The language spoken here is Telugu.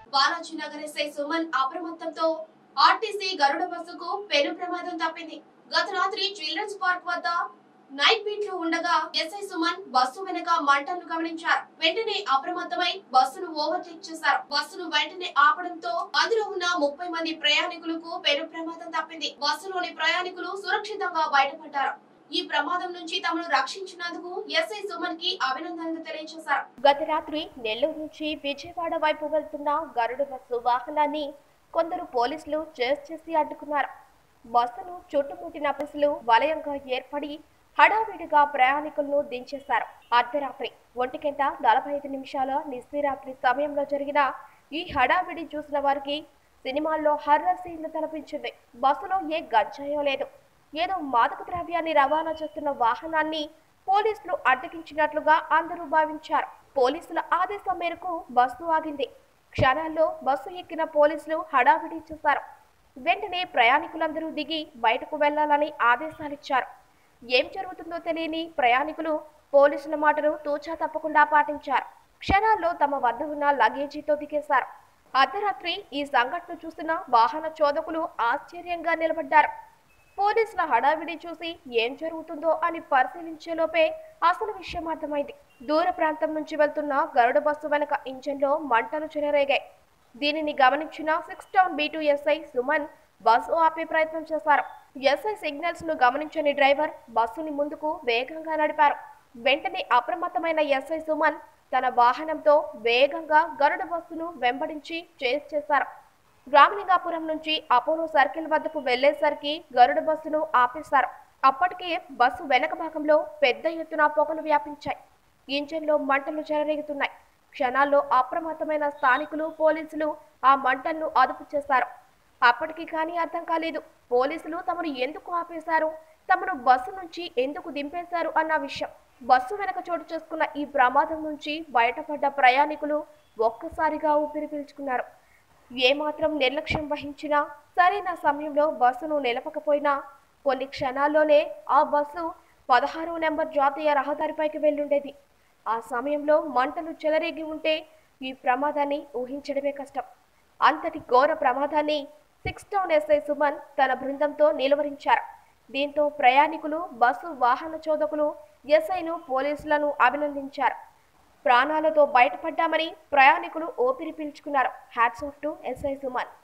బాలాజీ నగర్ ఎస్ఐ సుమన్ అప్రమత్తంతో ఆర్టీసీ గరుడ బస్సుకు పెను ప్రమాదం తప్పింది గత రాత్రి చిల్డ్రన్స్ పార్క్ వద్ద నైట్ బీట్ లో ఉండగా ఎస్ఐ సుమన్ బస్సు వెనక మంటలను గమనించారు వెంటనే అప్రమత్తమై బస్సును ఓవర్టేక్ చేశారు బస్సును వెంటనే ఆపడంతో అందులో ఉన్న ముప్పై మంది ప్రయాణికులకు పెను ప్రమాదం తప్పింది బస్సులోని ప్రయాణికులు సురక్షితంగా బయటపడ్డారు ఈ ప్రమాదం నుంచి తమను రక్షించినందుకు ఎస్ఐ సుమన్ కి అభినందనలు తెలియజేశారు గత రాత్రి నెల్లూరు నుంచి విజయవాడ వైపు వెళ్తున్న గరుడు బస్సు వాహనాన్ని కొందరు పోలీసులు చేస్ చేసి అడ్డుకున్నారు బస్సును చుట్టుముట్టిన పోలీసులు వలయంగా ఏర్పడి హడావిడిగా ప్రయాణికులను దించేశారు అర్ధరాత్రి ఒంటిగంట నలభై ఐదు నిమిషాల నిశ్చిరాత్రి సమయంలో జరిగిన ఈ హడావిడి చూసిన వారికి సినిమాల్లో హర్రర్ సీన్లు తలపించింది బస్సులో ఏ గంజాయో లేదు ఏదో మాదక ద్రవ్యాన్ని రవాణా చేస్తున్న వాహనాన్ని పోలీసులు అడ్డగించినట్లుగా అందరూ భావించారు పోలీసుల ఆదేశం మేరకు బస్సు ఆగింది క్షణాల్లో బస్సు ఎక్కిన పోలీసులు హడావిడి చేశారు వెంటనే ప్రయాణికులందరూ దిగి బయటకు వెళ్లాలని ఆదేశాలిచ్చారు ఏం జరుగుతుందో తెలియని ప్రయాణికులు పోలీసుల మాటను తూచా తప్పకుండా పాటించారు క్షణాల్లో తమ వద్ద ఉన్న లగేజీతో దిగేశారు అర్ధరాత్రి ఈ సంఘటన చూసిన వాహన చోదకులు ఆశ్చర్యంగా నిలబడ్డారు పోలీసుల హడావిడి చూసి ఏం జరుగుతుందో అని పరిశీలించేలోపే అసలు విషయం అర్థమైంది దూర ప్రాంతం నుంచి వెళ్తున్న గరుడ బస్సు వెనక ఇంజన్లో మంటలు చెలరేగాయి దీనిని గమనించిన six town B two SI Suman bus ఆపే ప్రయత్నం చేశారు ఎస్ఐ సిగ్నల్స్ ను గమనించని డ్రైవర్ బస్సుని ముందుకు వేగంగా నడిపారు వెంటనే అప్రమత్తమైన ఎస్ఐ సుమన్ తన వాహనంతో వేగంగా గరుడ బస్సును వెంబడించి చేస్ చేశారు రామలింగాపురం నుంచి అపోలో సర్కిల్ వద్దకు వెళ్లేసరికి గరుడ బస్సును ఆపేశారు అప్పటికే బస్సు వెనక భాగంలో పెద్ద ఎత్తున పొగలు వ్యాపించాయి ఇంజన్లో మంటలు చెలరేగుతున్నాయి క్షణాల్లో అప్రమత్తమైన స్థానికులు పోలీసులు ఆ మంటలను అదుపు చేశారు అప్పటికి కానీ అర్థం కాలేదు పోలీసులు తమను ఎందుకు ఆపేశారు తమను బస్సు నుంచి ఎందుకు దింపేశారు అన్న విషయం బస్సు వెనక చోటు చేసుకున్న ఈ ప్రమాదం నుంచి బయటపడ్డ ప్రయాణికులు ఒక్కసారిగా ఊపిరి పీల్చుకున్నారు ఏమాత్రం నిర్లక్ష్యం వహించినా సరైన సమయంలో బస్సును నిలపకపోయినా కొన్ని క్షణాల్లోనే ఆ బస్సు పదహారు నెంబర్ జాతీయ రహదారిపైకి వెళ్ళుండేది ఆ సమయంలో మంటలు చెలరేగి ఉంటే ఈ ప్రమాదాన్ని ఊహించడమే కష్టం అంతటి ఘోర ప్రమాదాన్ని సిక్స్ టౌన్ ఎస్ఐ సుమన్ తన బృందంతో నిలువరించారు దీంతో ప్రయాణికులు బస్సు వాహన చోదకులు ఎస్ఐను పోలీసులను అభినందించారు ప్రాణాలతో బయటపడ్డామని ప్రయాణికులు ఊపిరి పీల్చుకున్నారు hats off to SI Suman